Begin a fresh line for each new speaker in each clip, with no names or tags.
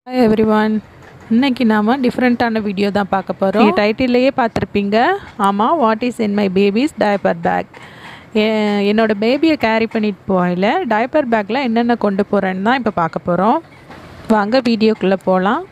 hi every one இன்னைக்கு நாம் டிஃப்ரெண்ட்டான வீடியோ தான் பார்க்க போகிறோம் டைட்டில்லையே பார்த்துருப்பீங்க ஆமாம் what is in my baby's diaper bag என்னோட பேபியை கேரி பண்ணிட்டு போகல டயப்பர் பேக்கில் என்னென்ன கொண்டு போகிறேன்னு தான் இப்போ பார்க்க போகிறோம் வாங்க வீடியோக்குள்ளே போகலாம்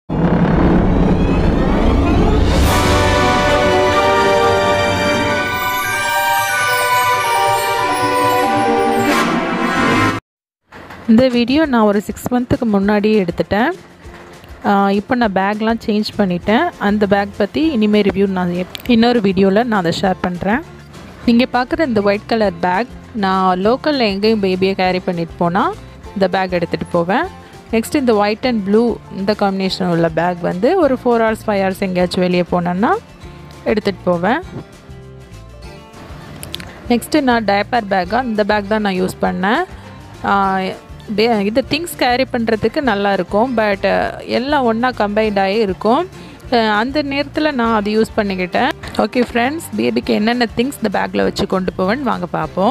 இந்த வீடியோ நான் ஒரு சிக்ஸ் மந்த்துக்கு முன்னாடியே எடுத்துட்டேன் இப்போ நான் பேக்லாம் சேஞ்ச் பண்ணிட்டேன் அந்த பேக் பற்றி இனிமேல் ரிவ்யூ நான் எப்- இன்னொரு வீடியோவில் நான் அதை ஷேர் பண்ணுறேன் நீங்கள் பார்க்குற இந்த ஒயிட் கலர் பேக் நான் லோக்கலில் எங்கேயும் பேபியை கேரி பண்ணிட்டு போனால் இந்த பேக் எடுத்துகிட்டு போவேன் நெக்ஸ்ட் இந்த ஒயிட் அண்ட் ப்ளூ இந்த காம்பினேஷன் உள்ள பேக் வந்து ஒரு ஃபோர் ஹவர்ஸ் ஃபைவ் ஹவர்ஸ் எங்கேயாச்சும் வெளியே போனேன்னா எடுத்துகிட்டு போவேன் நெக்ஸ்ட்டு நான் டயப்பர் பேக்காக இந்த பேக் தான் நான் யூஸ் பண்ணேன் ஆஹ் பே- இது திங்ஸ் கேரி பண்ணுறதுக்கு நல்லா இருக்கும் பட் எல்லாம் ஒன்றா கம்பைன்ட் ஆகி இருக்கும் அஹ் அந்த நேரத்தில் நான் அது யூஸ் பண்ணிக்கிட்டேன் ஓகே ஃப்ரெண்ட்ஸ் பேபிக்கு என்னென்ன திங்ஸ் இந்த பேக்கில் வச்சு கொண்டு போவேன்னு வாங்க பார்ப்போம்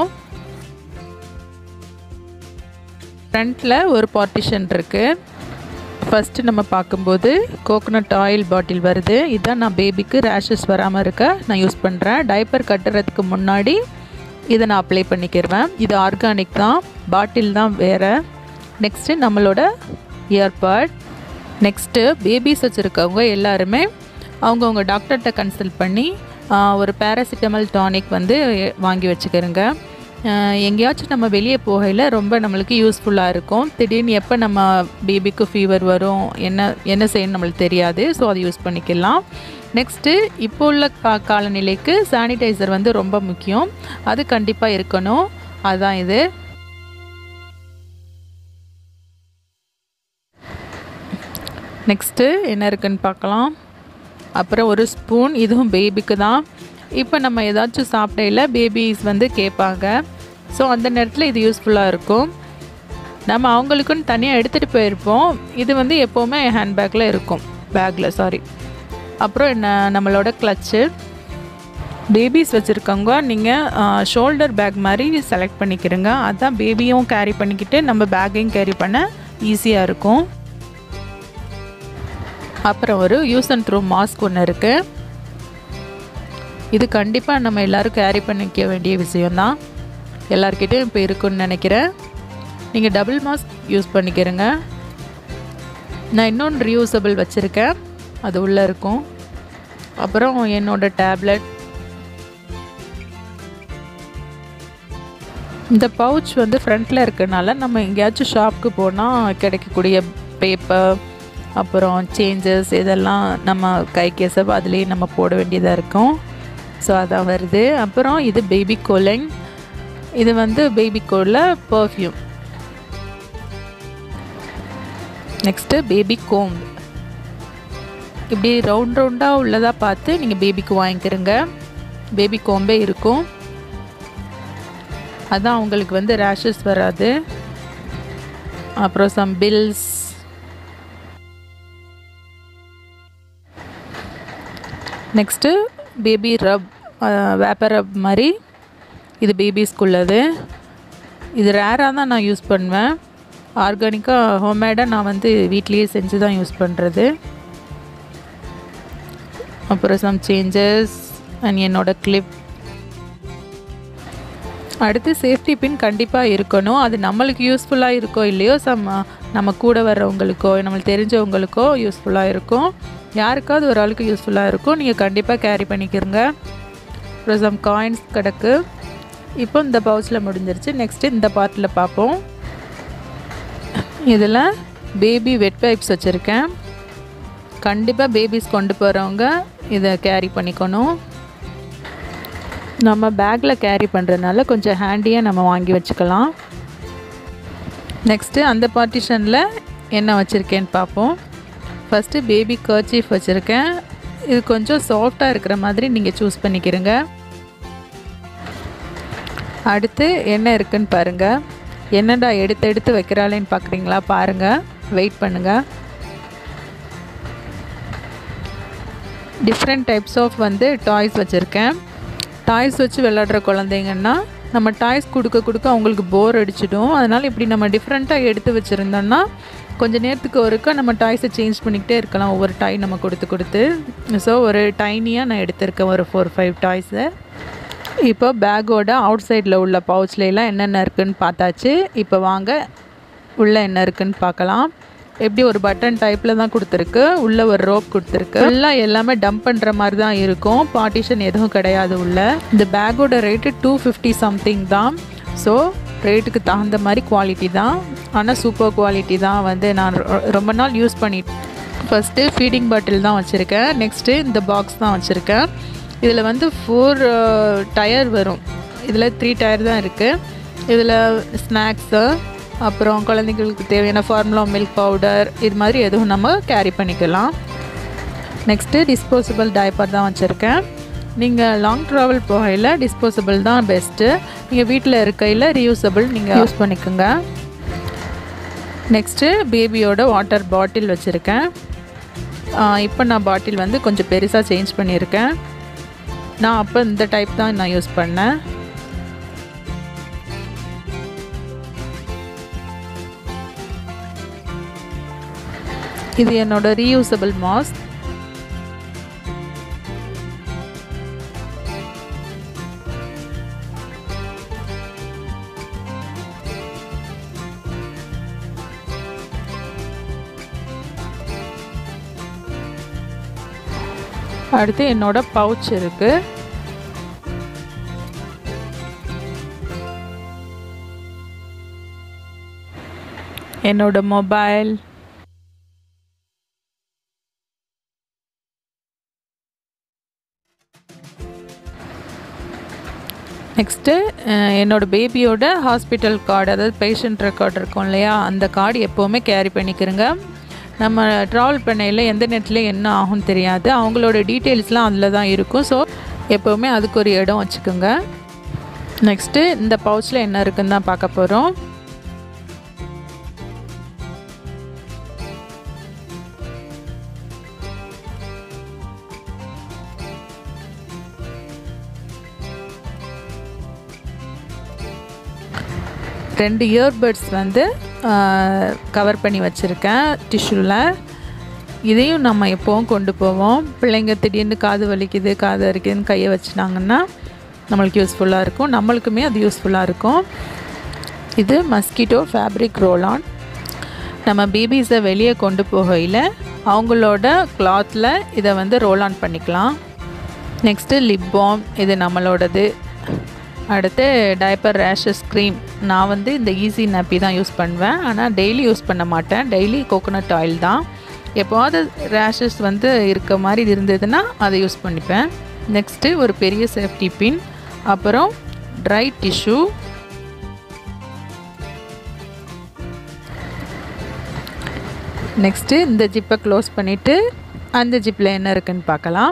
ஃப்ரண்ட்டில் ஒரு பார்ட்டிஷன் இருக்குது ஃபஸ்ட்டு நம்ம பார்க்கும்போது கோகோனட் ஆயில் பாட்டில் வருது இதான் நான் பேபிக்கு ரேஷஸ் வராமல் இருக்க நான் யூஸ் பண்ணுறேன் டைப்பர் கட்டுறதுக்கு முன்னாடி இதை நான் அப்ளை பண்ணிக்கிடுவேன் இது ஆர்கானிக் தான் பாட்டில் தான் வேறு நெக்ஸ்ட்டு நம்மளோட இயர்பட் நெக்ஸ்ட்டு பேபிஸ் வச்சுருக்கவங்க எல்லாருமே அவங்கவுங்க டாக்டர்கிட்ட கன்சல்ட் பண்ணி ஆஹ், ஒரு பேராசிட்டமல் டானிக் வந்து வாங்கி வச்சுக்கிறோங்க ஆஹ், எங்கேயாச்சும் நம்ம வெளியே போகையில் ரொம்ப நம்மளுக்கு யூஸ்ஃபுல்லாக இருக்கும் திடீர்னு எப்போ நம்ம பேபிக்கு ஃபீவர் வரும் என்ன என்ன செய்யணும் நம்மளுக்கு தெரியாது ஸோ அதை யூஸ் பண்ணிக்கலாம் நெக்ஸ்ட்டு இப்போ உள்ள கா காலநிலைக்கு சானிடைசர் வந்து ரொம்ப முக்கியம் அது கண்டிப்பாக இருக்கணும் அதுதான் இது நெக்ஸ்ட்டு என்ன இருக்குன்னு பார்க்கலாம் அப்புறம் ஒரு ஸ்பூன் இதுவும் பேபிக்கு தான் இப்போ நம்ம ஏதாச்சும் சாப்பிடையில பேபிஸ் வந்து கேட்பாங்க ஸோ அந்த நேரத்தில் இது யூஸ்ஃபுல்லாக இருக்கும் நம்ம அவங்களுக்குன்னு தனியாக எடுத்துகிட்டு போயிருப்போம் இது வந்து எப்போவுமே ஹேண்ட்பேக்கில் இருக்கும் பேக்கில் சாரி அப்புறம் என்ன நம்மளோட கிளச்சு பேபிஸ் வச்சுருக்கவங்க நீங்கள் ஷோல்டர் பேக் மாதிரி செலக்ட் பண்ணிக்கிறங்க அதான் பேபியும் கேரி பண்ணிக்கிட்டு நம்ம பேக்கையும் கேரி பண்ண ஈஸியாக இருக்கும் அப்புறம் ஒரு யூஸ் அண்ட் த்ரூ மாஸ்க் ஒன்று இருக்குது இது கண்டிப்பாக நம்ம எல்லோரும் கேரி பண்ணிக்க வேண்டிய விஷயம்தான் எல்லாருக்கிட்டையும் இப்போ இருக்குன்னு நினைக்கிறேன் நீங்கள் டபுள் மாஸ்க் யூஸ் பண்ணிக்கிறங்க நான் இன்னொன்று ரியூசபிள் வச்சுருக்கேன் அது உள்ளே இருக்கும் அப்புறம் என்னோட டேப்லெட் இந்த பவுச் வந்து ஃப்ரண்ட்டில் இருக்கனால நம்ம எங்கேயாச்சும் ஷாப்புக்கு போனால் கிடைக்கக்கூடிய பேப்பர் அப்புறம் சேஞ்சஸ் இதெல்லாம் நம்ம கை கேசப் அதுலேயே நம்ம போட வேண்டியதாக இருக்கும் ஸோ அதான் வருது அப்புறம் இது பேபி கோலிங் இது வந்து பேபி கோலில் பர்ஃப்யூம் நெக்ஸ்ட்டு பேபி கோம் இப்படி ரவுண்ட் ரவுண்டாக உள்ளதாக பார்த்து நீங்கள் பேபிக்கு வாங்கிக்கிறங்க பேபி கோம்பே இருக்கும் அதான் உங்களுக்கு வந்து ரேஷஸ் வராது அப்புறம் some pills next baby rub vapour rub மாதிரி இது பேபிஸ்க்குள்ளது இது ரேராக தான் நான் யூஸ் பண்ணுவேன் ஆர்கானிக்காக ஹோம்மேடாக நான் வந்து வீட்லேயே செஞ்சு தான் யூஸ் பண்ணுறது அப்புறம் சம் சேஞ்சஸ் அண்ட் என்னோட கிளிப் அடுத்து சேஃப்டி பின் கண்டிப்பாக இருக்கணும் அது நம்மளுக்கு யூஸ்ஃபுல்லாக இருக்கோ இல்லையோ சம் நம்ம கூட வர்றவங்களுக்கோ நம்மளுக்கு தெரிஞ்சவங்களுக்கோ யூஸ்ஃபுல்லாக இருக்கும் யாருக்காவது ஒரு ஆளுக்கு யூஸ்ஃபுல்லாக இருக்கும் நீங்கள் கண்டிப்பாக கேரி பண்ணிக்கிறங்க அப்புறம் சம் காயின்ஸ் கிடக்கு இப்போ இந்த பவுச்சில் முடிஞ்சிருச்சு நெக்ஸ்ட்டு இந்த பார்ட்டில் பார்ப்போம் இதில் பேபி வெட் பைப்ஸ் வச்சுருக்கேன் கண்டிப்பாக பேபிஸ் கொண்டு போகிறவங்க இதை கேரி பண்ணிக்கணும் நம்ம பேக்கில் கேரி பண்ணுறதுனால கொஞ்சம் ஹேண்டியாக நம்ம வாங்கி வச்சுக்கலாம் நெக்ஸ்ட்டு அந்த பார்ட்டிஷனில் என்ன வச்சுருக்கேன்னு பார்ப்போம் ஃபஸ்ட்டு பேபி கர்ச்சீஃப் வச்சுருக்கேன் இது கொஞ்சம் சாஃப்டாக இருக்கிற மாதிரி நீங்கள் சூஸ் பண்ணிக்கிறங்க அடுத்து என்ன இருக்குன்னு பாருங்கள் என்னடா எடுத்து எடுத்து வைக்கிறாளேன்னு பார்க்குறீங்களா பாருங்கள் வெயிட் பண்ணுங்கள் டிஃப்ரெண்ட் டைப்ஸ் ஆஃப் வந்து டாய்ஸ் வச்சுருக்கேன் டாய்ஸ் வச்சு விளாடுற குழந்தைங்கன்னா நம்ம டாய்ஸ் கொடுக்க கொடுக்க அவங்களுக்கு போர் அடிச்சிடும் அதனால் இப்படி நம்ம டிஃப்ரெண்ட்டாக எடுத்து வச்சுருந்தோம்னா கொஞ்சம் நேரத்துக்கு ஒருக்கா நம்ம டாய்ஸை சேஞ்ச் பண்ணிக்கிட்டே இருக்கலாம் ஒவ்வொரு டாய் நம்ம கொடுத்து கொடுத்து ஸோ ஒரு டைனியாக நான் எடுத்திருக்கேன் ஒரு ஃபோர் ஃபைவ் டாய்ஸை இப்போ பேக்கோட அவுட் சைடில் உள்ள பவுச்லலாம் என்னென்ன இருக்குதுன்னு பார்த்தாச்சு இப்போ வாங்க உள்ளே என்ன இருக்குதுன்னு பார்க்கலாம் எப்படி ஒரு பட்டன் டைப்பில் தான் கொடுத்துருக்கு உள்ளே ஒரு ரோப் கொடுத்துருக்கு எல்லாம் எல்லாமே டம்ப் பண்ணுற மாதிரி தான் இருக்கும் பார்ட்டிஷன் எதுவும் கிடையாது உள்ள இந்த பேக்கோட ரேட்டு டூ ஃபிஃப்டி சம்திங் தான் ஸோ ரேட்டுக்கு தகுந்த மாதிரி குவாலிட்டி தான் ஆனால் சூப்பர் குவாலிட்டி தான் வந்து நான் ரொம்ப நாள் யூஸ் பண்ணிட்டு ஃபஸ்ட்டு ஃபீடிங் பாட்டில் தான் வச்சுருக்கேன் நெக்ஸ்ட்டு இந்த பாக்ஸ் தான் வச்சுருக்கேன் இதில் வந்து ஃபோர் டயர் வரும் இதில் த்ரீ டயர் தான் இருக்குது இதில் ஸ்நாக்ஸு அப்புறம் குழந்தைங்களுக்கு தேவையான ஃபார்முலா மில்க் பவுடர் இது மாதிரி எதுவும் நம்ம கேரி பண்ணிக்கலாம் நெக்ஸ்ட்டு டிஸ்போசபிள் டைப்பர் தான் வச்சுருக்கேன் நீங்கள் லாங் ட்ராவல் போகையில் டிஸ்போசபிள் தான் பெஸ்ட்டு நீங்கள் வீட்டில் இருக்கையில் ரியூசபிள் நீங்கள் யூஸ் பண்ணிக்கோங்க நெக்ஸ்ட்டு பேபியோட வாட்டர் பாட்டில் வச்சுருக்கேன் இப்போ நான் பாட்டில் வந்து கொஞ்சம் பெருசாக சேஞ்ச் பண்ணியிருக்கேன் நான் அப்போ இந்த டைப் தான் நான் யூஸ் பண்ணேன் இது என்னோட ரீயூசபிள் மாஸ்க் அடுத்து என்னோட பவுச் இருக்குது என்னோட மொபைல் நெக்ஸ்ட்டு என்னோடய பேபியோட ஹாஸ்பிட்டல் கார்டு அதாவது பேஷண்ட் ரெக்கார்டு இருக்கும் இல்லையா அந்த கார்டு எப்போவுமே கேரி பண்ணிக்கிறங்க நம்ம ட்ராவல் பண்ணையில் எந்த நேரத்தில் என்ன ஆகும்னு தெரியாது அவங்களோட டீட்டெயில்ஸ்லாம் அதில் தான் இருக்கும் ஸோ எப்போவுமே அதுக்கு ஒரு இடம் வச்சுக்கோங்க நெக்ஸ்ட்டு இந்த பவுச்சில் என்ன இருக்குன்னு தான் பார்க்க போகிறோம் ரெண்டு இயர்பட்ஸ் வந்து கவர் பண்ணி வச்சுருக்கேன் டிஷ்யூவில் இதையும் நம்ம எப்போவும் கொண்டு போவோம் பிள்ளைங்க திடீர்னு காது வலிக்குது காது அரிக்குதுன்னு கையை வச்சுட்டாங்கன்னா நம்மளுக்கு யூஸ்ஃபுல்லாக இருக்கும் நம்மளுக்குமே அது யூஸ்ஃபுல்லாக இருக்கும் இது மஸ்கிட்டோ ஃபேப்ரிக் ரோலான் நம்ம பேபிஸை வெளியே கொண்டு போகையில் அவங்களோட கிளாத்தில் இதை வந்து ரோல் ஆன் பண்ணிக்கலாம் நெக்ஸ்ட்டு லிப் பாம் இது நம்மளோடது அடுத்து டைப்பர் ரேஷஸ் க்ரீம் நான் வந்து இந்த ஈஸி நாப்பி தான் யூஸ் பண்ணுவேன் ஆனால் டெய்லி யூஸ் பண்ண மாட்டேன் டெய்லி கோகோனட் ஆயில் தான் எப்போவாவது ரேஷஸ் வந்து இருக்க மாதிரி இருந்ததுன்னா அதை யூஸ் பண்ணிப்பேன் நெக்ஸ்ட்டு ஒரு பெரிய சேஃப்டி பின் அப்புறம் ட்ரை டிஷ்யூ நெக்ஸ்ட்டு இந்த ஜிப்பை க்ளோஸ் பண்ணிவிட்டு அந்த ஜிப்பில் என்ன இருக்குன்னு பார்க்கலாம்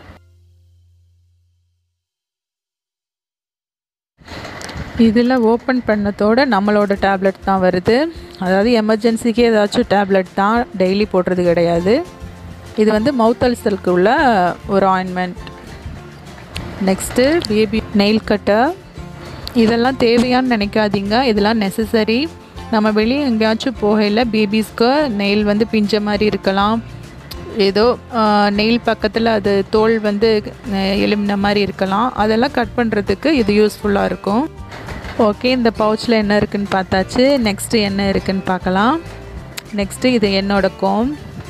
இதில் ஓப்பன் பண்ணதோட நம்மளோட டேப்லெட் தான் வருது அதாவது எமர்ஜென்சிக்கு ஏதாச்சும் டேப்லெட் தான் டெய்லி போடுறது கிடையாது இது வந்து மவுத் அல்சருக்கு உள்ள ஒரு ointment next baby nail cutter இதெல்லாம் தேவையான்னு நினைக்காதீங்க இதெல்லாம் நெசசரி நம்ம வெளியே எங்கேயாச்சும் போகையில் பேபிஸ்க்கு நெயில் வந்து பிஞ்ச மாதிரி இருக்கலாம் ஏதோ நெயில் பக்கத்தில் அது தோல் வந்து எலுமின மாதிரி இருக்கலாம் அதெல்லாம் கட் பண்ணுறதுக்கு இது யூஸ்ஃபுல்லாக இருக்கும் ஓகே இந்த பவுச்சில் என்ன இருக்குன்னு பார்த்தாச்சு நெக்ஸ்ட்டு என்ன இருக்குன்னு பார்க்கலாம் நெக்ஸ்ட்டு இது என்னோட கோம்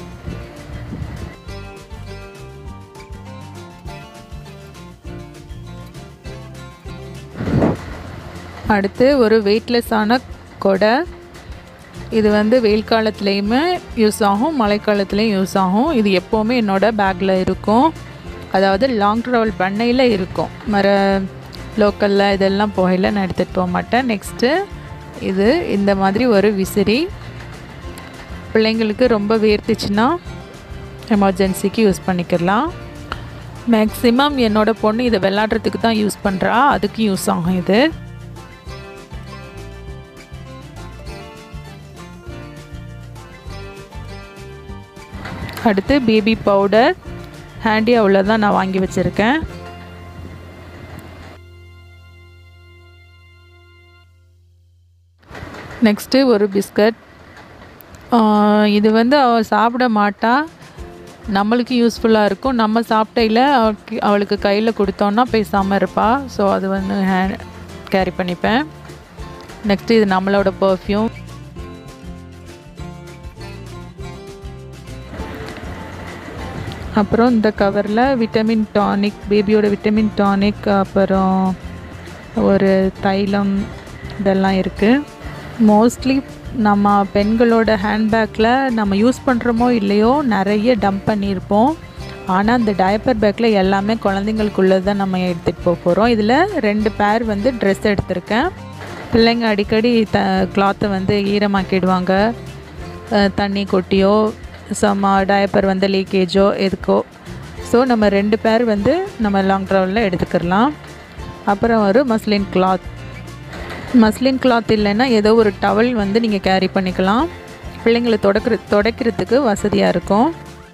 அடுத்து ஒரு வெயிட்லெஸ்ஸான கொடை இது வந்து வெயில் காலத்துலேயுமே யூஸ் ஆகும் மழைக்காலத்துலேயும் யூஸ் ஆகும் இது எப்போவுமே என்னோடய பேக்கில் இருக்கும் அதாவது லாங் ட்ராவல் பண்ணையில் இருக்கும் மர லோக்கலில் இதெல்லாம் போகையில் நான் எடுத்துகிட்டு போக மாட்டேன் நெக்ஸ்ட்டு இது இந்த மாதிரி ஒரு விசிறி பிள்ளைங்களுக்கு ரொம்ப வேர்த்துச்சுன்னா எமர்ஜென்சிக்கு யூஸ் பண்ணிக்கலாம் மேக்ஸிமம் என்னோடய பொண்ணு இதை விளாட்றதுக்கு தான் யூஸ் பண்ணுறா அதுக்கு யூஸ் ஆகும் இது அடுத்து பேபி பவுடர் ஹேண்டியாக உள்ளதான் நான் வாங்கி வச்சுருக்கேன் நெக்ஸ்ட்டு ஒரு பிஸ்கட் இது வந்து அவள் சாப்பிட மாட்டா நம்மளுக்கு யூஸ்ஃபுல்லாக இருக்கும் நம்ம சாப்பிட்டையில் அவளுக்கு அவளுக்கு கையில் கொடுத்தோன்னா பேசாமல் இருப்பாள் ஸோ அது வந்து ஹே கேரி பண்ணிப்பேன் நெக்ஸ்ட்டு இது நம்மளோட பர்ஃப்யூம் அப்புறம் இந்த கவரில் விட்டமின் டானிக் பேபியோட விட்டமின் டானிக் அப்புறம் ஒரு தைலம் இதெல்லாம் இருக்குது மோஸ்ட்லி நம்ம பெண்களோட ஹேண்ட்பேக்கில் நம்ம யூஸ் பண்ணுறோமோ இல்லையோ நிறைய டம்ப் பண்ணியிருப்போம் ஆனால் அந்த டயப்பர் பேக்கில் எல்லாமே குழந்தைங்களுக்குள்ளது தான் நம்ம எடுத்துகிட்டு போக போகிறோம் இதில் ரெண்டு பேர் வந்து ட்ரெஸ் எடுத்திருக்கேன் பிள்ளைங்க அடிக்கடி த கிளாத்தை வந்து ஈரமாக்கிடுவாங்க தண்ணி கொட்டியோ சம்ம டயப்பர் வந்து லீக்கேஜோ எதுக்கோ ஸோ நம்ம ரெண்டு பேர் வந்து நம்ம லாங் ட்ராவலில் எடுத்துக்கிடலாம் அப்புறம் ஒரு மஸ்லின் கிளாத் மஸ்லின் கிளாத் இல்லைன்னா ஏதோ ஒரு டவல் வந்து நீங்கள் கேரி பண்ணிக்கலாம் பிள்ளைங்களை தொடக்கிற துடைக்கிறதுக்கு வசதியாக இருக்கும்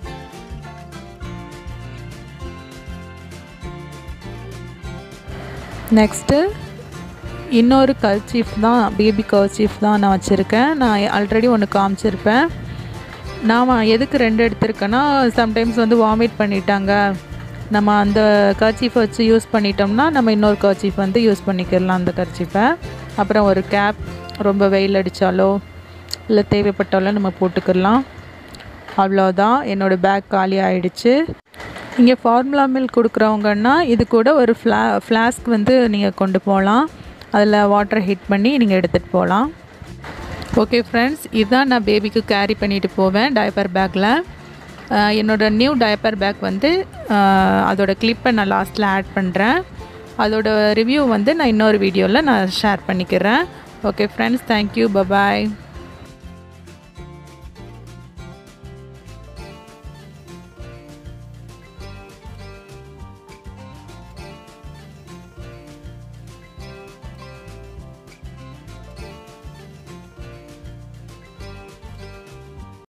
நெக்ஸ்ட்டு இன்னொரு கர்ச்சீஃப் தான் பேபி கர்ச்சீஃப் தான் நான் வச்சுருக்கேன் நான் ஆல்ரெடி ஒன்று காமிச்சிருப்பேன் நான் எதுக்கு ரெண்டு எடுத்திருக்கேன்னா சம்டைம்ஸ் வந்து வாமிட் பண்ணிட்டாங்க நம்ம அந்த கர்ச்சீஃபை வச்சு யூஸ் பண்ணிட்டோம்னா நம்ம இன்னொரு கர்ச்சீஃப் வந்து யூஸ் பண்ணிக்கிடலாம் அந்த கர்ச்சீஃபை அப்புறம் ஒரு கேப் ரொம்ப வெயில் அடித்தாலோ இல்லை தேவைப்பட்டாலோ நம்ம போட்டுக்கிடலாம் அவ்வளோதான் என்னோடய பேக் காலி ஆகிடுச்சு இங்கே ஃபார்முலா மில்க் கொடுக்குறவங்கன்னா இது கூட ஒரு ஃப்ளா ஃப்ளாஸ்க் வந்து நீங்கள் கொண்டு போகலாம் அதில் வாட்டரை ஹீட் பண்ணி நீங்கள் எடுத்துகிட்டு போகலாம் ஓகே ஃப்ரெண்ட்ஸ் இதுதான் நான் பேபிக்கு கேரி பண்ணிட்டு போவேன் டயப்பர் பேக்கில் என்னோடய நியூ டயப்பர் பேக் வந்து அதோட கிளிப்பை நான் லாஸ்ட்டில் ஆட் பண்ணுறேன் அதோட ரிவ்யூ வந்து நான் இன்னொரு வீடியோவில் நான் ஷேர் பண்ணிக்கிறேன் ஓகே ஃப்ரெண்ட்ஸ் தேங்க்யூ பபாய்